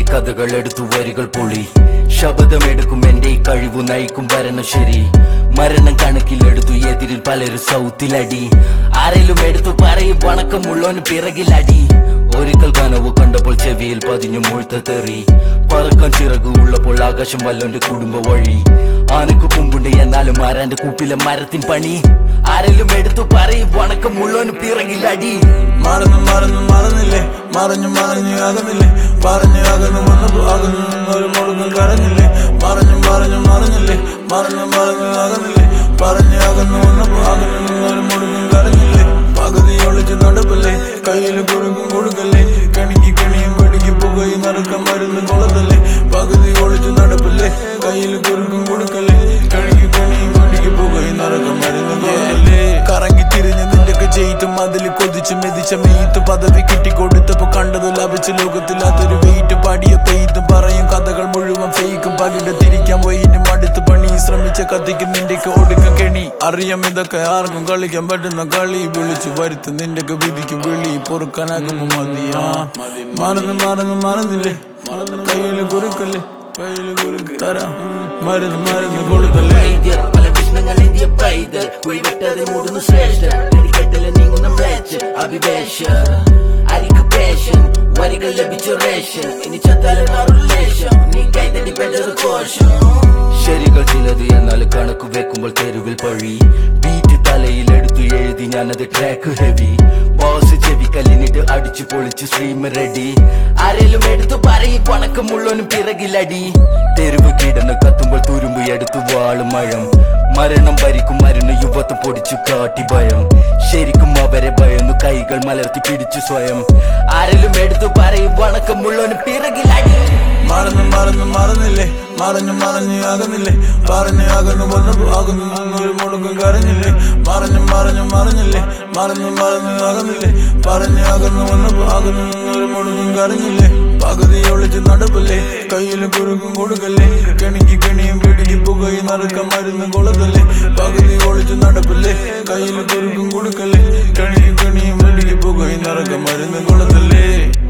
കഥകൾ എടുത്തു വരികൾ പൊളി ശബ്ദമെടുക്കും എന്റെ ഈ കഴിവു നയിക്കും വരണം ശരി മരണം കണക്കിലെടുത്തു എതിരിൽ പലരും സൗത്തിലടി ആരെങ്കിലും എടുത്തു പറയും വണക്കമുള്ളവന് പിറകിലടി ഒരിക്കൽ കനവ് കണ്ടപ്പോൾ ചെവിയിൽ പതിഞ്ഞു മുഴുത്ത തെറി പറക്കാൻ ചിറകു ഉള്ളപ്പോൾ ആകാശം വല്ലോന്റെ കുടുംബ വഴി ആനക്ക് കുമ്പുണ്ട് എന്നാലും ആരാന്റെ കൂപ്പിലെ മരത്തിൻ പണി ആരെങ്കിലും എടുത്തു പറയും വണക്കമുള്ളവന് പിറകിലടി മറന്നു മറന്നു മറന്നില്ലേ മറഞ്ഞു മറഞ്ഞു അകന്നില്ലേ പറഞ്ഞു അകന്നു വന്നപ്പോ അകന്നു ഒരു മുഴുവൻ കരഞ്ഞില്ലേ മറഞ്ഞു മറഞ്ഞു മറഞ്ഞില്ലേ മറഞ്ഞു മറഞ്ഞു അകന്നില്ലേ പറഞ്ഞു അകന്നു വന്നപ്പോ അകന്നു ഒരു മുഴുവൻ കരഞ്ഞില്ലേ പകുതി ഒളിച്ച് നടപ്പല്ലേ കയ്യിൽ കുറുക്കും കൊടുക്കല്ലേ കണിക്ക് കണിയും വെടിക്ക് പുകയും നടക്കം മരുന്ന് കൊളത്തല്ലേ പകുതി ഒളിച്ച് നടപ്പല്ലേ കയ്യിൽ കുറുക്കും കൊടുക്കല്ലേ കണിക്ക് കണിയും വെടിക്ക് പുകയും നടക്കം മരുന്ന് കൊളത്തല്ലേ കറങ്ങി തിരിഞ്ഞ് നിന്റെ ചെയ്തും അതിൽ കൊതിച്ച് മെതിച്ച മെയ്ത്ത് പദവി കിട്ടിക്കൊടുത്തപ്പോ കണ്ടതു ലഭിച്ച ലോകത്തില്ലാത്തൊരു വെയിറ്റ് പാടിയ പെയ്തും പറയും കഥകൾ മുഴുവൻ ഫേക്കും പകിട തിരിക്കാൻ വൈനും അടുത്ത് പണി ശ്രമിച്ച കത്തിക്ക് നിന്റെക്ക് ഒടുക്കം കെണി അറിയാം ഇതൊക്കെ ആർക്കും കളിക്കാൻ പറ്റുന്ന കളി വിളിച്ചു വരുത്ത് നിന്റെക്ക് വിധിക്കും വിളി പൊറുക്കാനാകുമ്പോ മതിയാ മറന്ന് മറന്ന് മറന്നില്ലേ കയ്യിൽ കുറുക്കല്ലേ കയ്യിൽ കുറുക്ക് തരാം മരുന്ന് മരുന്ന് കൊടുക്കല്ലേ വൈദ്യർ പല കൃഷ്ണങ്ങൾ ഇന്ത്യ പൈതൽ കുഴിവിട്ടത് മൂടുന്നു ശ്രേഷ്ഠ കെട്ടില് നീങ്ങുന്ന മ്ലേച്ഛ അഭിവേശ അരിക്ക് പേഷൻ വരികൾ ലഭിച്ചു റേഷൻ ഇനി ചത്താലും മാറുലേശം നീ കൈതടി പെട്ടത് കോശം ശരികൾ ചിലത് എന്നാൽ കണക്ക് വെക്കുമ്പോൾ തെരുവിൽ പഴി ബീറ്റ് തലയിൽ എടുത്തു എഴുതി ഞാനത് ട്രാക്ക് ഹെവി ബോസ് ചെവി കല്ലിനിട്ട് അടിച്ചു പൊളിച്ച് സ്ട്രീം റെഡി ആരെങ്കിലും എടുത്തു പറയും പണക്കമുള്ളവനും പിറകിലടി തെരുവ് കിടന്ന് കത്തുമ്പോൾ തുരുമ്പ് എടുത്തു വാളും മഴം മരണം ഭരിക്കും മരുന്ന് യുവത്ത് പൊടിച്ചു കാട്ടി ഭയം ശരിക്കും അവരെ ഭയന്നു കൈകൾ മലർത്തി പിടിച്ചു സ്വയം ആരെങ്കിലും എടുത്തു പറയും വണക്കമുള്ളവനും പിറകിലടി മറന്നു മറന്നു മറന്നില്ലേ മറഞ്ഞു മറഞ്ഞു അകന്നില്ലേ പറഞ്ഞു അകന്നു വന്നപ്പോ അകന്നു ഒരു മുടുക്കം കരഞ്ഞില്ലേ മറഞ്ഞു മറഞ്ഞു മറഞ്ഞില്ലേ മറഞ്ഞു മറഞ്ഞു അകന്നില്ലേ പറഞ്ഞു അകന്നു വന്നപ്പോ അകന്നു ഒരു മുടുക്കം കരഞ്ഞില്ലേ പകുതി ഒളിച്ച് നടപ്പല്ലേ കയ്യിൽ കുറുക്കും കൊടുക്കല്ലേ കെണിക്ക് കെണിയും പിടിക്ക് പുകയും നടക്കം മരുന്ന് കൊളത്തല്ലേ പകുതി ഒളിച്ച് നടപ്പല്ലേ കയ്യിൽ കുറുക്കും കൊടുക്കല്ലേ കെണിക്ക് കെണിയും പിടിക്ക് പുകയും നടക്കം മരുന്ന് കൊളത്തല്ലേ